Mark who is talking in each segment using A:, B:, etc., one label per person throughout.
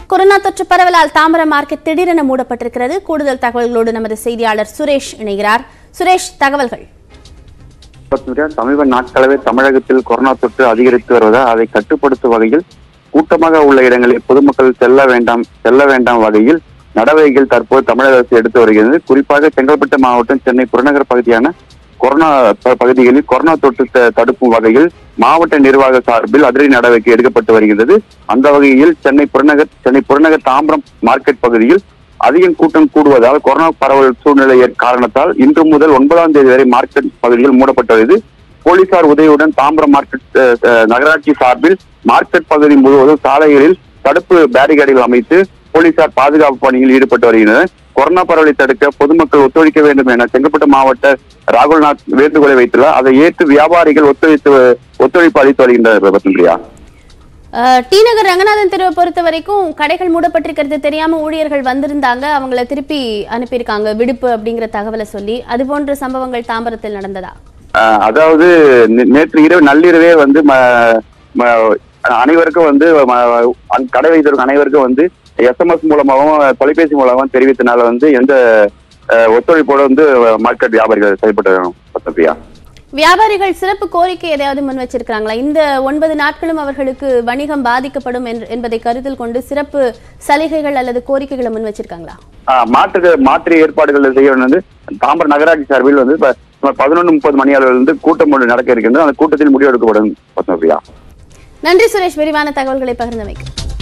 A: corona தொற்று பரவலால் Tambaram market திடீரென மூடப்பட்டிருக்கிறது கூடுதல் தகவல்களோடு நமது செய்தியாளர் சுரேஷ் இணைகிறார் சுரேஷ் தகவல்கள்
B: சூர்யா, சமீப நாட்களவே தமிழகத்தில் கொரோனா தொற்று அதிகரித்து வருவதால் அதை கட்டுப்படுத்தும் வகையில் கூட்டமாக உள்ள இடங்களில் பொதுமக்கள் செல்ல வேண்டாம் செல்ல வேண்டாம் வகையில் நடவடிக்கைகள் தற்போது தமிழக அரசு எடுத்து வருகிறது குறிப்பாக செங்கல்பட்டு மாவட்டம் சென்னை புறநகர் பகுதியான கொரோனா ப- பகுதிகளில் கொரோனா தொற்று த- தடுக்கும் வகையில் மாவட்ட நிர்வாக சார்பில் அதிரடி நடவடிக்கை எடுக்கப்பட்டு வருகிறது அந்த வகையில் சென்னை புறநகர் சென்னை புறநகர் தாம்பரம் மார்க்கெட் பகுதியில் அதிக கூட்டம் கூடுவதால் கொரோனா பரவல் சூழ்நிலை ஏற்- காரணத்தால் இன்று முதல் ஒன்பதாம் தேதி வரை மார்க்கெட் பகுதியில் மூடப்பட்டுள்ளது போலீசார் உதவியுடன் தாம்பரம் மார்க்கெட் அஹ், அஹ், நகராட்சி சார்பில் மார்க்கெட் பகுதி முழுவதும் சாலைகளில் தடுப்பு பேரிகார்டுகள் அமைத்து போலீசார் பாதுகாப்பு பணியில் ஈடுபட்டு வருகின்றனர் கொரோனா பரவலை தடுக்க பொதுமக்கள் ஒத்துழைக்க வேண்டும் என செங்கல்பட்டு மாவட்ட ராகுல்நாத் வேண்டுகோளை வைத்துள்ளார் அதை ஏற்று வியாபாரிகள் ஒத்துழைத்து ஒத்துழைப்பு அளித்து வருகின்றனர் பத்மபிரியா
A: அஹ், டி நகர் ரங்கநாதன் தெருவை பொறுத்த வரைக்கும் கடைகள் மூடப்பட்டிருக்கிறது தெரியாம ஊழியர்கள் வந்திருந்தாங்க அவங்கள திருப்பி அனுப்பியிருக்காங்க விடுப்பு அப்படிங்கிற தகவலை சொல்லி அது போன்ற சம்பவங்கள் தாம்பரத்தில் நடந்ததா
B: ஆஹ் அதாவது நே- நேற்று இரவு நள்ளிரவே வந்து ம- ம- அனைவருக்கும் வந்து ம- அந்த கடை வைத்திருக்கும் அனைவருக்கும் வந்து எஸ்எம்எஸ் மூலமாகவும் தொலைபேசி மூலமாகவும் தெரிவித்தனால வந்து எந்த ஆஹ், ஒத்துழைப்போட வந்து மார்க்கெட் வியாபாரிகள் செயல்பட்டு பத்தப்பியா
A: வியாபாரிகள் சிறப்பு கோரிக்கை எதையாவது முன் வச்சிருக்காங்களா இந்த ஒன்பது நாட்களும் அவர்களுக்கு வணிகம் பாதிக்கப்படும் என்று- என்பதை கருத்தில் கொண்டு சிறப்பு சலுகைகள் அல்லது கோரிக்கைகளை முன் வச்சிருக்காங்களா
B: மாற்று மாற்று ஏற்பாடுகள் செய்ய வேண்டும் வந்து தாம்பரம் நகராட்சி சார்பில் வந்து பதினொன்று முப்பது மணி அளவில் வந்து கூட்டம் ஒன்று நடக்க இருக்கின்றது அந்த கூட்டத்தில் முடிவெடுக்கப்படும் பத்மபிரியா
A: நன்றி சுரேஷ் விரிவான தகவல்களை பகிர்ந்தமைக்கு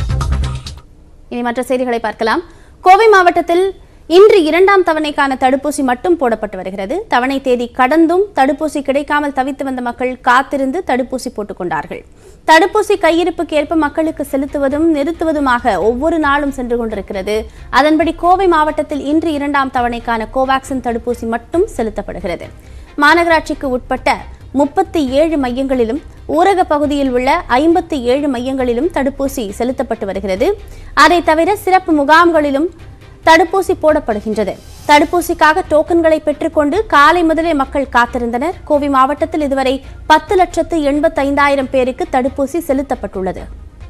A: இனி மற்ற செய்திகளை பார்க்கலாம் கோவை மாவட்டத்தில் இன்று இரண்டாம் தவணைக்கான தடுப்பூசி மட்டும் போடப்பட்டு வருகிறது தவணை தேதி கடந்தும் தடுப்பூசி கிடைக்காமல் தவித்து வந்த மக்கள் காத்திருந்து தடுப்பூசி போட்டுக் கொண்டார்கள் தடுப்பூசி கையிருப்புக்கு ஏற்ப மக்களுக்கு செலுத்துவதும் நிறுத்துவதுமாக ஒவ்வொரு நாளும் சென்று கொண்டிருக்கிறது அதன்படி கோவை மாவட்டத்தில் இன்று இரண்டாம் தவணைக்கான கோவாக்சின் தடுப்பூசி மட்டும் செலுத்தப்படுகிறது மாநகராட்சிக்கு உட்பட்ட முப்பத்தி ஏழு மையங்களிலும் ஊரக பகுதியில் உள்ள ஐம்பத்தி ஏழு மையங்களிலும் தடுப்பூசி செலுத்தப்பட்டு வருகிறது அதை தவிர சிறப்பு முகாம்களிலும் தடுப்பூசி போடப்படுகின்றது தடுப்பூசிக்காக டோக்கன்களை பெற்றுக்கொண்டு காலை முதலே மக்கள் காத்திருந்தனர் கோவை மாவட்டத்தில் இதுவரை பத்து லட்சத்து எண்பத்தைந்தாயிரம் பேருக்கு தடுப்பூசி செலுத்தப்பட்டுள்ளது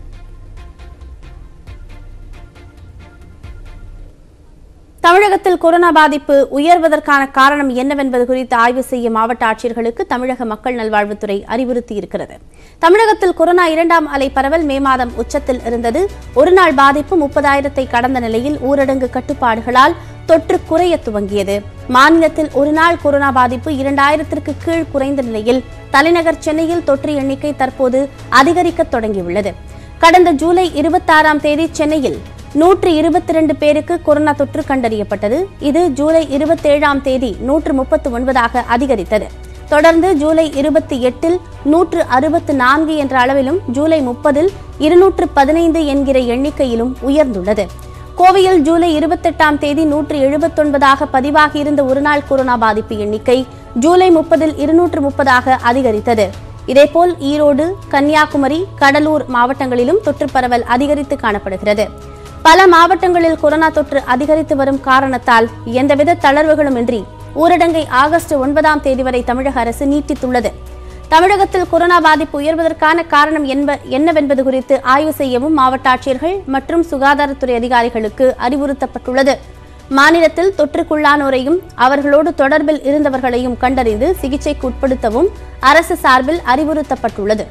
A: தமிழகத்தில் கொரோனா பாதிப்பு உயர்வதற்கான காரணம் என்னவென்பது குறித்து ஆய்வு செய்ய மாவட்ட ஆட்சியர்களுக்கு தமிழக மக்கள் நல்வாழ்வுத்துறை அறிவுறுத்தியிருக்கிறது தமிழகத்தில் கொரோனா இரண்டாம் அலை பரவல் மே மாதம் உச்சத்தில் இருந்தது ஒருநாள் பாதிப்பு முப்பதாயிரத்தை கடந்த நிலையில் ஊரடங்கு கட்டுப்பாடுகளால் தொற்று குறைய துவங்கியது மாநிலத்தில் ஒருநாள் கொரோனா பாதிப்பு இரண்டாயிரத்திற்கு கீழ் குறைந்த நிலையில் தலைநகர் சென்னையில் தொற்று எண்ணிக்கை தற்போது அதிகரிக்கத் தொடங்கியுள்ளது கடந்த ஜூலை இருபத்தாறாம் தேதி சென்னையில் நூற்று இருபத்தி ரெண்டு பேருக்கு கொரோனா தொற்று கண்டறியப்பட்டது இது ஜூலை இருபத்தேழாம் தேதி நூற்று முப்பத்து ஒன்பதாக அதிகரித்தது தொடர்ந்து ஜூலை இருபத்தி எட்டில் நூற்று அறுபத்து நான்கு என்ற அளவிலும் ஜூலை முப்பதில் இருநூற்று பதினைந்து என்கிற எண்ணிக்கையிலும் உயர்ந்துள்ளது கோவையில் ஜூலை இருபத்தெட்டாம் தேதி நூற்று எழுபத்தொன்பதாக பதிவாகியிருந்த ஒருநாள் கொரோனா பாதிப்பு எண்ணிக்கை ஜூலை முப்பதில் இருநூற்று முப்பதாக அதிகரித்தது இதேபோல் ஈரோடு கன்னியாகுமரி கடலூர் மாவட்டங்களிலும் தொற்று பரவல் அதிகரித்து காணப்படுகிறது பல மாவட்டங்களில் கொரோனா தொற்று அதிகரித்து வரும் காரணத்தால் எந்தவித தளர்வுகளும் இன்றி ஊரடங்கை ஆகஸ்ட் ஒன்பதாம் தேதி வரை தமிழக அரசு நீட்டித்துள்ளது தமிழகத்தில் கொரோனா பாதிப்பு உயர்வதற்கான காரணம் என்ப என்னவென்பது குறித்து ஆய்வு செய்யவும் மாவட்ட ஆட்சியர்கள் மற்றும் சுகாதாரத்துறை அதிகாரிகளுக்கு அறிவுறுத்தப்பட்டுள்ளது மாநிலத்தில் தொற்றுக்குள்ளானோரையும் அவர்களோடு தொடர்பில் இருந்தவர்களையும் கண்டறிந்து சிகிச்சைக்கு உட்படுத்தவும் அரசு சார்பில் அறிவுறுத்தப்பட்டுள்ளது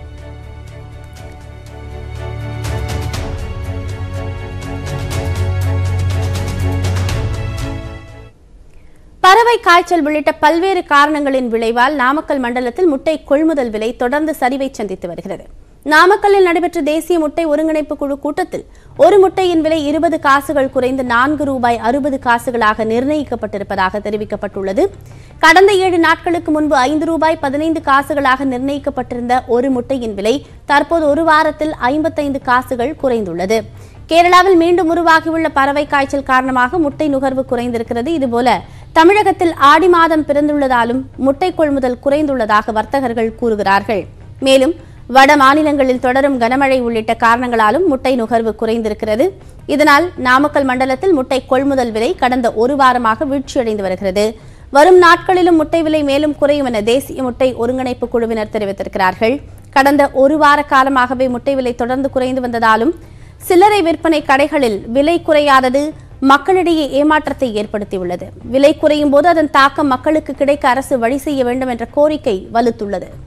A: பறவை காய்ச்சல் உள்ளிட்ட பல்வேறு காரணங்களின் விளைவால் நாமக்கல் மண்டலத்தில் முட்டை கொள்முதல் விலை தொடர்ந்து சரிவை சந்தித்து வருகிறது நாமக்கல்லில் நடைபெற்ற தேசிய முட்டை ஒருங்கிணைப்பு குழு கூட்டத்தில் ஒரு முட்டையின் விலை இருபது காசுகள் குறைந்து நான்கு ரூபாய் அறுபது காசுகளாக நிர்ணயிக்கப்பட்டிருப்பதாக தெரிவிக்கப்பட்டுள்ளது கடந்த ஏழு நாட்களுக்கு முன்பு ஐந்து ரூபாய் பதினைந்து காசுகளாக நிர்ணயிக்கப்பட்டிருந்த ஒரு முட்டையின் விலை தற்போது ஒரு வாரத்தில் ஐம்பத்தைந்து காசுகள் குறைந்துள்ளது கேரளாவில் மீண்டும் உருவாகியுள்ள பறவை காய்ச்சல் காரணமாக முட்டை நுகர்வு குறைந்திருக்கிறது இதுபோல தமிழகத்தில் ஆடி மாதம் பிறந்துள்ளதாலும் முட்டை கொள்முதல் குறைந்துள்ளதாக வர்த்தகர்கள் கூறுகிறார்கள் மேலும் வட மாநிலங்களில் தொடரும் கனமழை உள்ளிட்ட காரணங்களாலும் முட்டை நுகர்வு குறைந்திருக்கிறது இதனால் நாமக்கல் மண்டலத்தில் முட்டை கொள்முதல் விலை கடந்த ஒரு வாரமாக வீழ்ச்சியடைந்து வருகிறது வரும் நாட்களிலும் முட்டை விலை மேலும் குறையும் என தேசிய முட்டை ஒருங்கிணைப்பு குழுவினர் தெரிவித்திருக்கிறார்கள் கடந்த ஒரு வார காலமாகவே முட்டை விலை தொடர்ந்து குறைந்து வந்ததாலும் சில்லறை விற்பனை கடைகளில் விலை குறையாதது மக்களிடையே ஏமாற்றத்தை ஏற்படுத்தியுள்ளது விலை குறையும் போது அதன் தாக்கம் மக்களுக்கு கிடைக்க அரசு வழி செய்ய வேண்டும் என்ற கோரிக்கை வலுத்துள்ளது